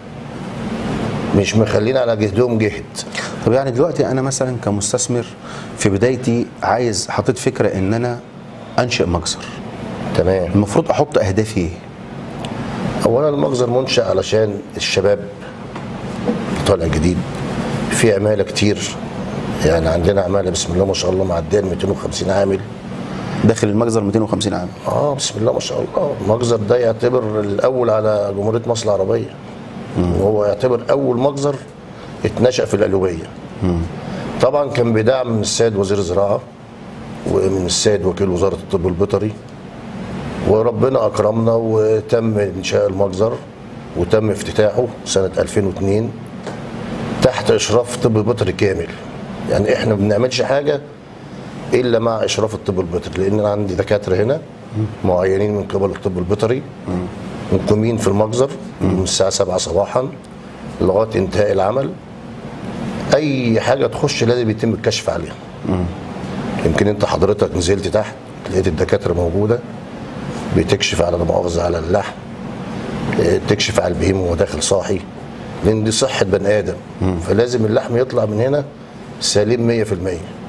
مش مخلين على جهدهم جهد طب يعني دلوقتي أنا مثلا كمستثمر في بدايتي عايز حطيت فكرة إن أنا أنشئ مجزر. تمام المفروض أحط أهدافي إيه؟ اولا المجزر منشا علشان الشباب طالع جديد في عماله كتير يعني عندنا عماله بسم الله ما شاء الله معديه ال 250 عامل داخل المجزر 250 عام. اه بسم الله ما شاء الله المجزر ده يعتبر الاول على جمهوريه مصر العربيه وهو يعتبر اول مجزر اتنشا في القلوبيه طبعا كان بدعم من السيد وزير الزراعه ومن السيد وكيل وزاره الطب البيطري وربنا اكرمنا وتم انشاء المجزر وتم افتتاحه سنه 2002 تحت اشراف طب بيطري كامل يعني احنا ما بنعملش حاجه الا مع اشراف الطب البيطري لان انا عندي دكاتره هنا معينين من قبل الطب البيطري مقيمين في المجزر من الساعه 7 صباحا لغايه انتهاء العمل اي حاجه تخش لازم يتم الكشف عليها يمكن انت حضرتك نزلت تحت لقيت الدكاتره موجوده بتكشف على لا مؤاخذه على اللحم اه، تكشف على البهيم وهو داخل صاحي لان دي صحه بني ادم فلازم اللحم يطلع من هنا سليم 100%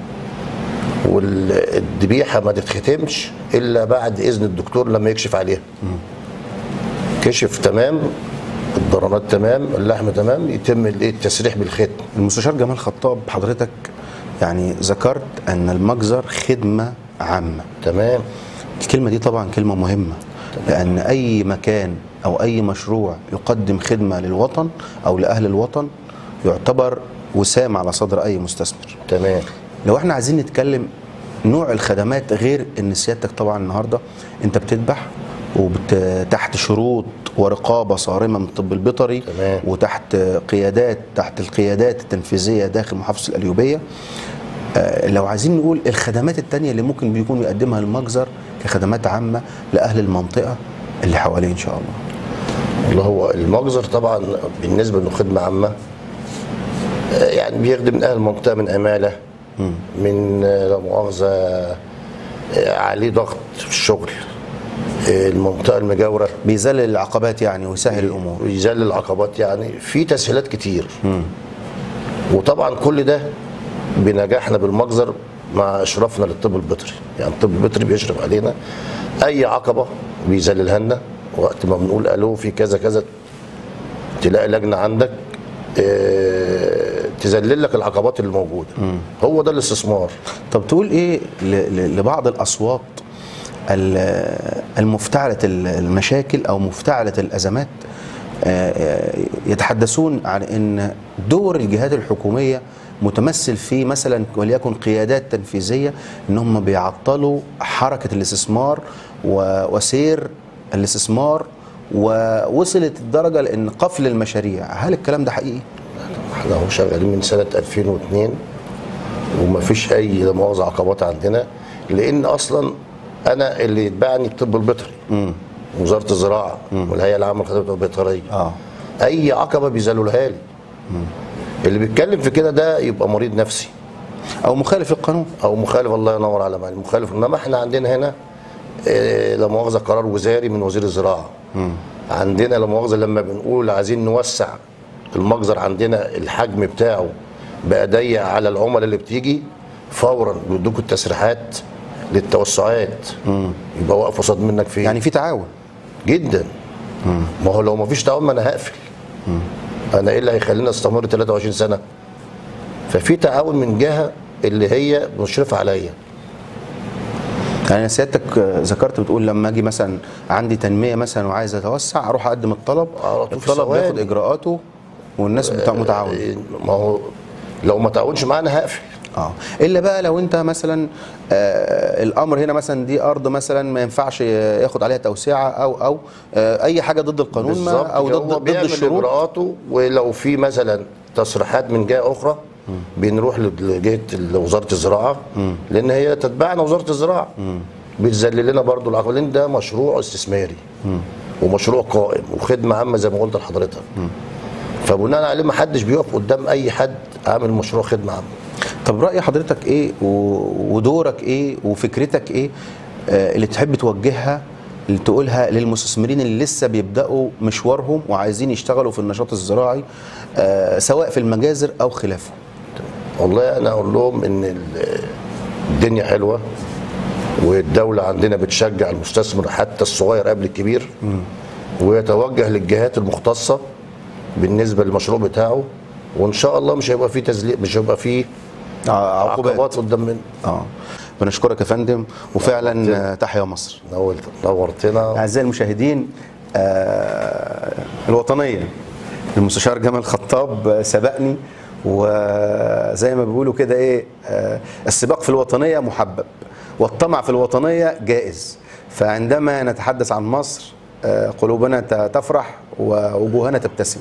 والذبيحه ما تتختمش الا بعد اذن الدكتور لما يكشف عليها كشف تمام الضرنات تمام اللحم تمام يتم الايه التسريح بالختم المستشار جمال خطاب حضرتك يعني ذكرت ان المجزر خدمه عامه تمام الكلمه دي طبعا كلمه مهمه لان اي مكان او اي مشروع يقدم خدمه للوطن او لاهل الوطن يعتبر وسام على صدر اي مستثمر تمام لو احنا عايزين نتكلم نوع الخدمات غير ان سيادتك طبعا النهارده انت بتذبح وتحت شروط ورقابه صارمه من الطب البيطري تمام. وتحت قيادات تحت القيادات التنفيذيه داخل محافظه القليوبيه آه، لو عايزين نقول الخدمات التانية اللي ممكن بيكون يقدمها المجزر كخدمات عامة لأهل المنطقة اللي حواليه إن شاء الله اللي هو المجزر طبعا بالنسبه انه خدمه عامه آه، يعني بيخدم اهل المنطقه من عماله من آه، لا مؤاخذه آه، عليه ضغط في الشغل آه، المنطقه المجاوره بيذلل العقبات يعني ويسهل الأمور ويذلل العقبات يعني في تسهيلات كتير وطبعا كل ده بنجاحنا بالمجزر مع اشرافنا للطب البيطري يعني الطب البيطري بيشرف علينا اي عقبه بيذللها لنا وقت ما بنقول الو في كذا كذا تلاقي لجنه عندك آه، تذلل لك العقبات اللي موجوده هو ده الاستثمار طب تقول ايه ل- ل- لبعض الاصوات ال- المفتعله المشاكل او مفتعله الازمات آه، آه، يتحدثون عن ان دور الجهات الحكوميه متمثل في مثلا وليكن قيادات تنفيذيه ان هم بيعطلوا حركه الاستثمار و- وسير الاستثمار ووصلت الدرجه لان قفل المشاريع هل الكلام ده حقيقي؟ احنا اهو شغالين من سنه 2002 ومفيش اي لا مؤاخذه عقبات عندنا لان اصلا انا اللي يتبعني الطب البيطري وزاره الزراعه والهيئه العامه للخدمات البيطريه اه اي عقبه بيذلولها لي اللي بيتكلم في كده ده يبقى مريض نفسي او مخالف للقانون او مخالف الله ينور على مالي مخالف انما احنا عندنا هنا آه، لا مؤاخذه قرار وزاري من وزير الزراعه عندنا لا مؤاخذه لما بنقول عايزين نوسع المجزر عندنا الحجم بتاعه بقى ضيق على العملاء اللي بتيجي فورا بيدوكوا التسريحات للتوسعات يبقى واقف قصاد منك فين يعني في تعاون جدا ما هو لو ما فيش تعاون ما انا هقفل انا ايه اللي هيخليني استمر 23 سنه ففي تعاون من جهه اللي هي مشرفه عليا يعني سيادتك آه، ذكرت بتقول لما اجي مثلا عندي تنميه مثلا وعايز اتوسع اروح اقدم الطلب على طول في الطلب بياخد ثواني. اجراءاته والناس بتاع متعاونه ما هو لو ما تعاونش معانا هقفل اه الا بقى لو انت مثلا آه الامر هنا مثلا دي ارض مثلا ما ينفعش ياخد عليها توسعه او او آه اي حاجه ضد القانون ما بالظبط او هو ضد ضد بيعمل الشروط اجراءاته ولو في مثلا تصريحات من جهه اخرى بنروح لجهه وزاره الزراعه لان هي تتبعنا وزاره الزراعه بتذلل لنا برضه العقبه لان ده مشروع استثماري ومشروع قائم وخدمه عامه زي ما قلت لحضرتك فبناء عليه ما حدش بيقف قدام اي حد عامل مشروع خدمه عامه طب راي حضرتك ايه و- ودورك ايه وفكرتك ايه آه اللي تحب توجهها اللي تقولها للمستثمرين اللي لسه بيبداوا مشوارهم وعايزين يشتغلوا في النشاط الزراعي آه سواء في المجازر او خلافه والله انا اقول لهم ان ال- الدنيا حلوه والدوله عندنا بتشجع المستثمر حتى الصغير قبل الكبير ويتوجه للجهات المختصه بالنسبه للمشروع بتاعه وان شاء الله مش هيبقى فيه تزليق مش هيبقى فيه آه، عقوبات عقبات قدام من اه بنشكرك يا فندم وفعلا آه، تحيا مصر نورت- نورتنا اعزائي المشاهدين آه الوطنيه المستشار جمال خطاب آه، سبقني وزي ما بيقولوا كده ايه آه السباق في الوطنيه محبب والطمع في الوطنيه جائز فعندما نتحدث عن مصر آه قلوبنا ت- تفرح ووجوهنا تبتسم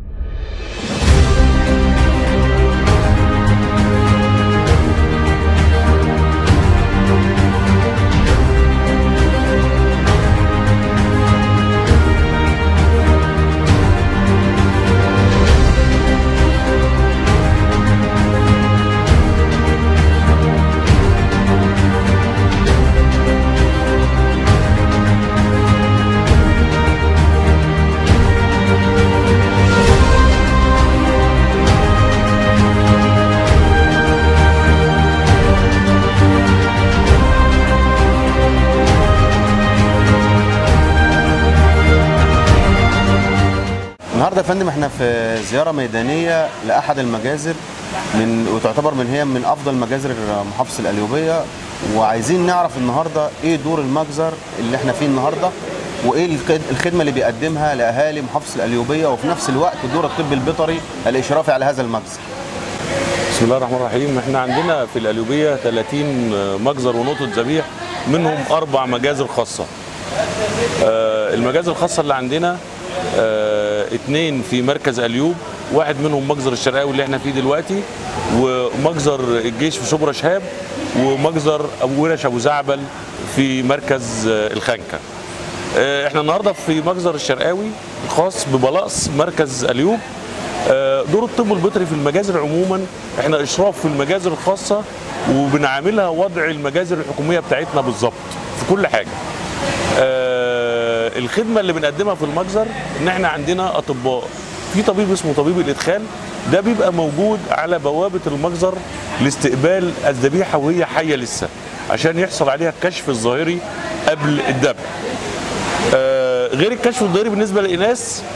النهارده يا فندم احنا في زياره ميدانيه لاحد المجازر من وتعتبر من هي من افضل مجازر محافظه القليوبيه وعايزين نعرف النهارده ايه دور المجزر اللي احنا فيه النهارده وايه الخد- الخدمه اللي بيقدمها لاهالي محافظه القليوبيه وفي نفس الوقت دور الطب البيطري الاشرافي على هذا المجزر. بسم الله الرحمن الرحيم احنا عندنا في القليوبيه 30 مجزر ونقطه ذبيح منهم اربع مجازر خاصه آه، المجازر الخاصه اللي عندنا آه، اتنين في مركز اليوب واحد منهم مجزر الشرقاوي اللي احنا فيه دلوقتي ومجزر الجيش في شبرا شهاب ومجزر ابو ورش ابو زعبل في مركز آه، الخنكه آه، احنا النهارده في مجزر الشرقاوي الخاص ببلاص مركز اليوب آه، دور الطب البيطري في المجازر عموما احنا اشراف في المجازر الخاصه وبنعاملها وضع المجازر الحكوميه بتاعتنا بالظبط في كل حاجه آه، الخدمه اللي بنقدمها في المجزر ان احنا عندنا اطباء في طبيب اسمه طبيب الادخال ده بيبقى موجود على بوابه المجزر لاستقبال الذبيحه وهي حيه لسه عشان يحصل عليها الكشف الظاهري قبل الذبح آه، غير الكشف الظاهري بالنسبه للاناث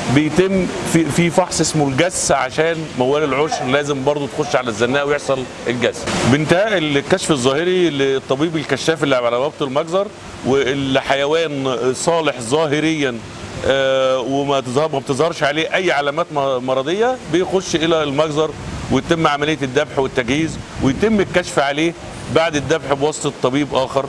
بيتم في في فحص اسمه الجس عشان موال العشر لازم برضو تخش على الزناقه ويحصل الجس بانتهاء الكشف الظاهري للطبيب الكشاف اللي على بوابه المجزر والحيوان صالح ظاهريا آه، وما تظهر ما بتظهرش عليه اي علامات م- مرضيه بيخش الى المجزر ويتم عمليه الذبح والتجهيز ويتم الكشف عليه بعد الذبح بواسطه طبيب اخر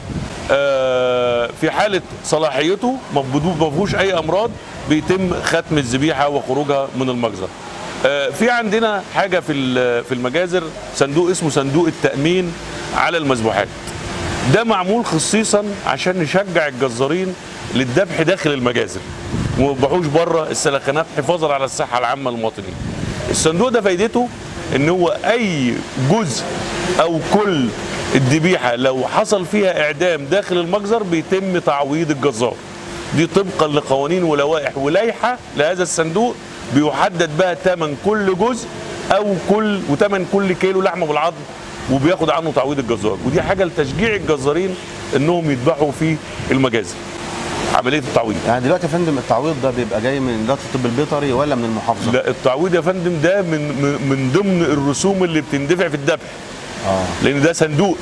آه، في حاله صلاحيته ما بدو- ما فيهوش اي امراض بيتم ختم الذبيحه وخروجها من المجزر آه، في عندنا حاجه في ال- في المجازر صندوق اسمه صندوق التامين على المذبوحات ده معمول خصيصا عشان نشجع الجزارين للذبح داخل المجازر وما يذبحوش بره السلخانات حفاظا على الصحه العامه للمواطنين. الصندوق ده فايدته ان هو اي جزء او كل الذبيحه لو حصل فيها اعدام داخل المجزر بيتم تعويض الجزار. دي طبقا لقوانين ولوائح ولائحه لهذا الصندوق بيحدد بها ثمن كل جزء او كل وثمن كل كيلو لحمه بالعظم وبياخد عنه تعويض الجزار ودي حاجه لتشجيع الجزارين انهم يذبحوا في المجازر عمليه التعويض يعني دلوقتي يا فندم التعويض ده بيبقى جاي من اداره الطب البيطري ولا من المحافظه؟ لا التعويض يا فندم ده من من- من ضمن الرسوم اللي بتندفع في الذبح اه لان ده صندوق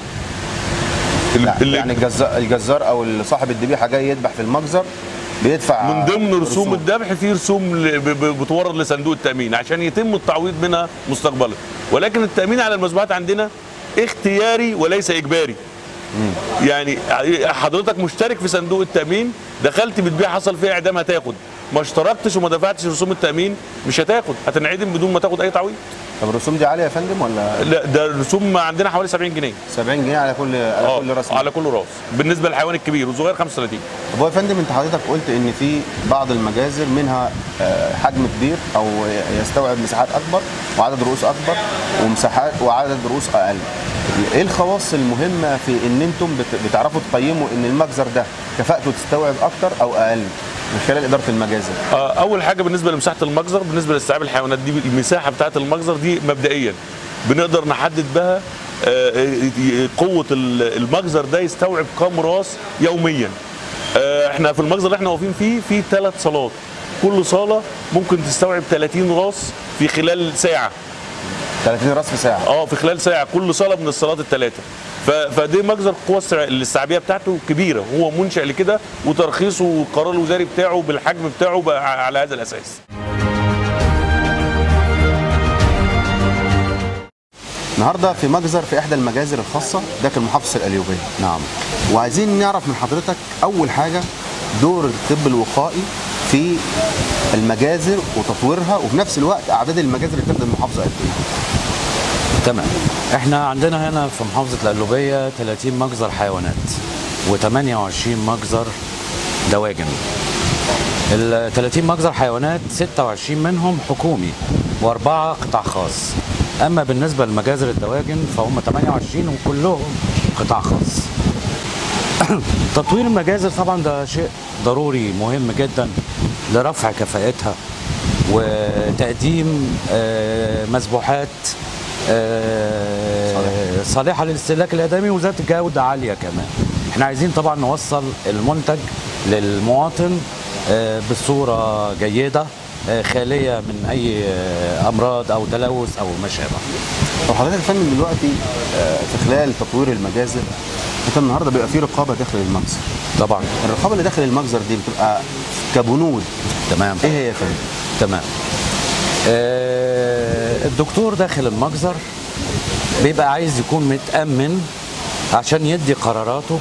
ال- لا، اللي يعني الجزار الجزار او صاحب الذبيحه جاي يذبح في المجزر بيدفع من ضمن رسوم الذبح في رسوم ل- ب- ب- بتورد لصندوق التامين عشان يتم التعويض منها مستقبلا ولكن التامين على المذبوحات عندنا اختياري وليس اجباري يعني حضرتك مشترك في صندوق التامين دخلت بتبيع حصل فيها اعدام هتاخد ما اشتركتش وما دفعتش رسوم التامين مش هتاخد هتنعدم بدون ما تاخد اي تعويض طب الرسوم دي عاليه يا فندم ولا لا ده الرسوم عندنا حوالي 70 جنيه 70 جنيه على كل على اه كل راس على كل راس بالنسبه للحيوان الكبير والصغير 35 طب هو يا فندم انت حضرتك قلت ان في بعض المجازر منها آه، حجم كبير او يستوعب مساحات اكبر وعدد رؤوس اكبر ومساحات وعدد رؤوس اقل ايه الخواص المهمه في ان انتم بت- بتعرفوا تقيموا ان المجزر ده كفاءته تستوعب اكتر او اقل من خلال اداره المجازر آه، اول حاجه بالنسبه لمساحه المجزر بالنسبه لاستيعاب الحيوانات دي المساحه بتاعه المجزر دي مبدئيا بنقدر نحدد بها آه، آه، قوه ال- المجزر ده يستوعب كام راس يوميا آه، احنا في المجزر اللي احنا واقفين فيه في ثلاث صالات كل صاله ممكن تستوعب 30 راس في خلال ساعه 30 راس في ساعه اه في خلال ساعه كل صاله من الصالات الثلاثه ف- فدي مجزر القوه السع- الاستيعابيه بتاعته كبيره هو منشا لكده وترخيصه والقرار الوزاري بتاعه بالحجم بتاعه بقى على هذا الاساس النهارده في مجزر في احدى المجازر الخاصه داخل محافظه القليوبيه نعم وعايزين نعرف من حضرتك اول حاجه دور الطب الوقائي في المجازر وتطويرها وفي نفس الوقت اعداد المجازر اللي بتخدم المحافظه قد ايه تمام احنا عندنا هنا في محافظة القلوبية 30 مجزر حيوانات و28 مجزر دواجن ال 30 مجزر حيوانات 26 منهم حكومي واربعة قطاع خاص اما بالنسبة لمجازر الدواجن فهم 28 وكلهم قطاع خاص تطوير المجازر طبعا ده شيء ضروري مهم جدا لرفع كفاءتها وتقديم آه، مسبوحات آه، صالحه للاستهلاك الادمي وذات جوده عاليه كمان احنا عايزين طبعا نوصل المنتج للمواطن آه، بصوره جيده آه، خاليه من اي آه، امراض او تلوث او ما شابه طب حضرتك يا فندم دلوقتي آه، في خلال تطوير المجازر انت النهارده بيبقى في رقابه داخل المجزر طبعا الرقابه اللي داخل المجزر دي بتبقى كبنود تمام ايه هي يا فندم تمام آه، الدكتور داخل المجزر بيبقى عايز يكون متأمن عشان يدي قراراته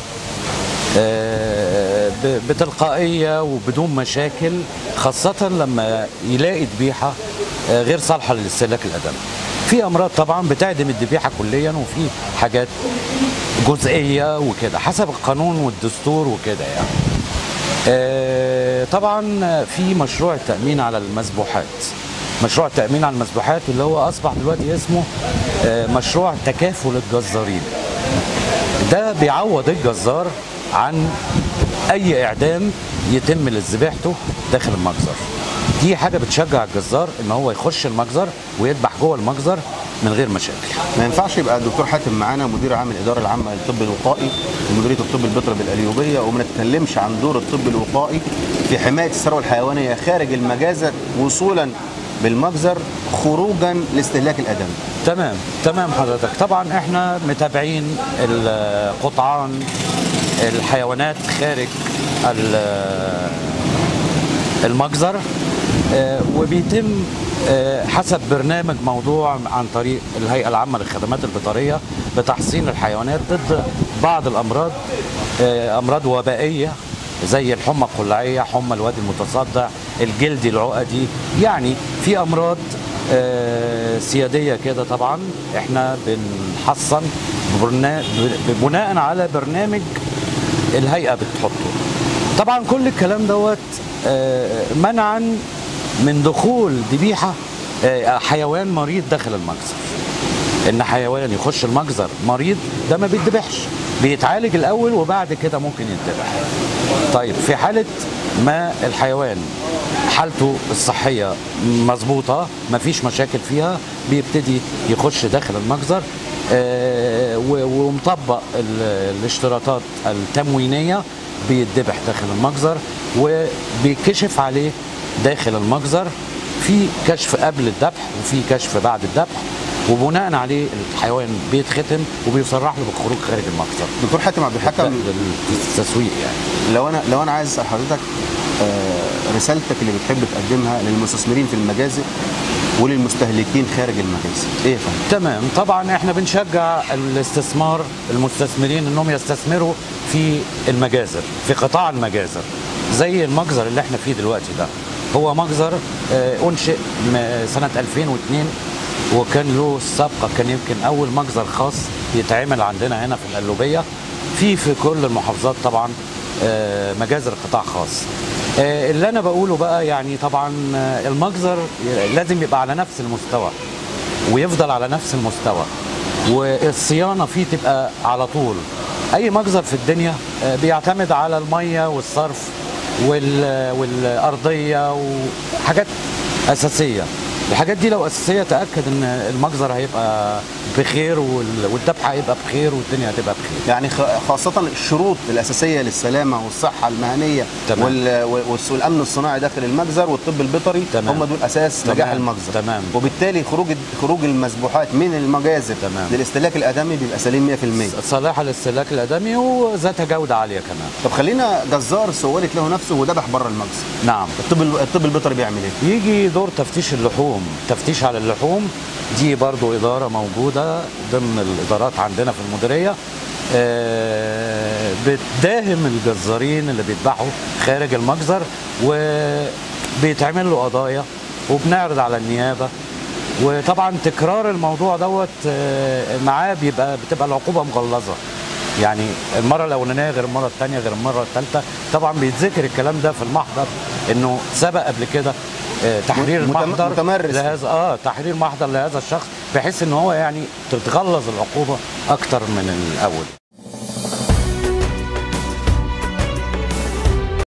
آه، ب- بتلقائية وبدون مشاكل خاصة لما يلاقي ذبيحة آه، غير صالحة للاستهلاك الآدمي في أمراض طبعا بتعدم الذبيحة كليا وفي حاجات جزئية وكده حسب القانون والدستور وكده يعني آه، طبعا في مشروع التأمين على المذبوحات مشروع التأمين على المذبوحات اللي هو أصبح دلوقتي اسمه آه، مشروع تكافل الجزارين ده بيعوض الجزار عن أي إعدام يتم لذبيحته داخل المجزر دي حاجة بتشجع الجزار إن هو يخش المجزر ويذبح جوه المجزر من غير مشاكل ما ينفعش يبقى الدكتور حاتم معانا مدير عام الاداره العامه للطب الوقائي ومديريه الطب البيطري بالقليوبيه وما نتكلمش عن دور الطب الوقائي في حمايه الثروه الحيوانيه خارج المجازر وصولا بالمجزر خروجا لاستهلاك الادمي. تمام تمام حضرتك طبعا احنا متابعين القطعان الحيوانات خارج ال- المجزر آه، وبيتم آه، حسب برنامج موضوع عن طريق الهيئة العامة للخدمات البيطرية بتحصين الحيوانات ضد بعض الأمراض آه، أمراض وبائية زي الحمى القلعية حمى الوادي المتصدع الجلدي العقدي يعني في أمراض آه، سيادية كده طبعا احنا بنحصن برنا- بناء على برنامج الهيئة بتحطه طبعا كل الكلام دوت آه، منعا من دخول ذبيحة آه، حيوان مريض داخل المجزر ان حيوان يخش المجزر مريض ده ما بيتذبحش بيتعالج الاول وبعد كده ممكن يتذبح طيب في حاله ما الحيوان حالته الصحيه مظبوطه مفيش مشاكل فيها بيبتدي يخش داخل المجزر آه، و- ومطبق ال- الاشتراطات التموينيه بيتذبح داخل المجزر وبيكشف عليه داخل المجزر في كشف قبل الذبح وفي كشف بعد الذبح وبناء عليه الحيوان بيتختم وبيصرح له بالخروج خارج المجزر دكتور حاتم عبد الحكم التسويق يعني لو انا لو انا عايز اسال حضرتك آه، رسالتك اللي بتحب تقدمها للمستثمرين في المجازر وللمستهلكين خارج المجازر ايه يا فندم؟ تمام طبعا احنا بنشجع الاستثمار المستثمرين انهم يستثمروا في المجازر في قطاع المجازر زي المجزر اللي احنا فيه دلوقتي ده هو مجزر آه، انشئ م- سنه 2002 وكان له سابقه كان يمكن اول مجزر خاص يتعمل عندنا هنا في القلوبيه في في كل المحافظات طبعا آه، مجازر قطاع خاص آه، اللي انا بقوله بقى يعني طبعا آه، المجزر لازم يبقى على نفس المستوى ويفضل على نفس المستوى والصيانه فيه تبقى على طول اي مجزر في الدنيا آه، بيعتمد على الميه والصرف وال- والارضيه وحاجات اساسيه الحاجات دي لو اساسيه تاكد ان المجزر هيبقى بخير وال- والذبح هيبقى بخير والدنيا هتبقى بخير يعني خ- خاصة الشروط الأساسية للسلامة والصحة المهنية تمام. وال- والس- والأمن الصناعي داخل المجزر والطب البيطري تمام. هم دول أساس تمام. نجاح المجزر تمام. وبالتالي خروج خروج المذبوحات من المجازر تمام. للاستهلاك الآدمي بيبقى سليم 100% صالحه للاستهلاك الادمي وذات جوده عاليه كمان طب خلينا جزار سولت له نفسه وذبح بره المجزر نعم الطب ال- الطب البيطري بيعمل ايه؟ يجي دور تفتيش اللحوم تفتيش على اللحوم دي برضو إدارة موجودة ضمن الإدارات عندنا في المديرية آه، بتداهم الجزارين اللي بيذبحوا خارج المجزر وبيتعمل له قضايا وبنعرض على النيابة وطبعا تكرار الموضوع دوت آه، معاه بيبقى بتبقى العقوبة مغلظة يعني المرة الأولانية غير المرة الثانية غير المرة الثالثة طبعا بيتذكر الكلام ده في المحضر إنه سبق قبل كده آه، تحرير متم- المحضر متمرس. لهذا اه تحرير محضر لهذا الشخص بحيث ان هو يعني تتغلظ العقوبه اكتر من الاول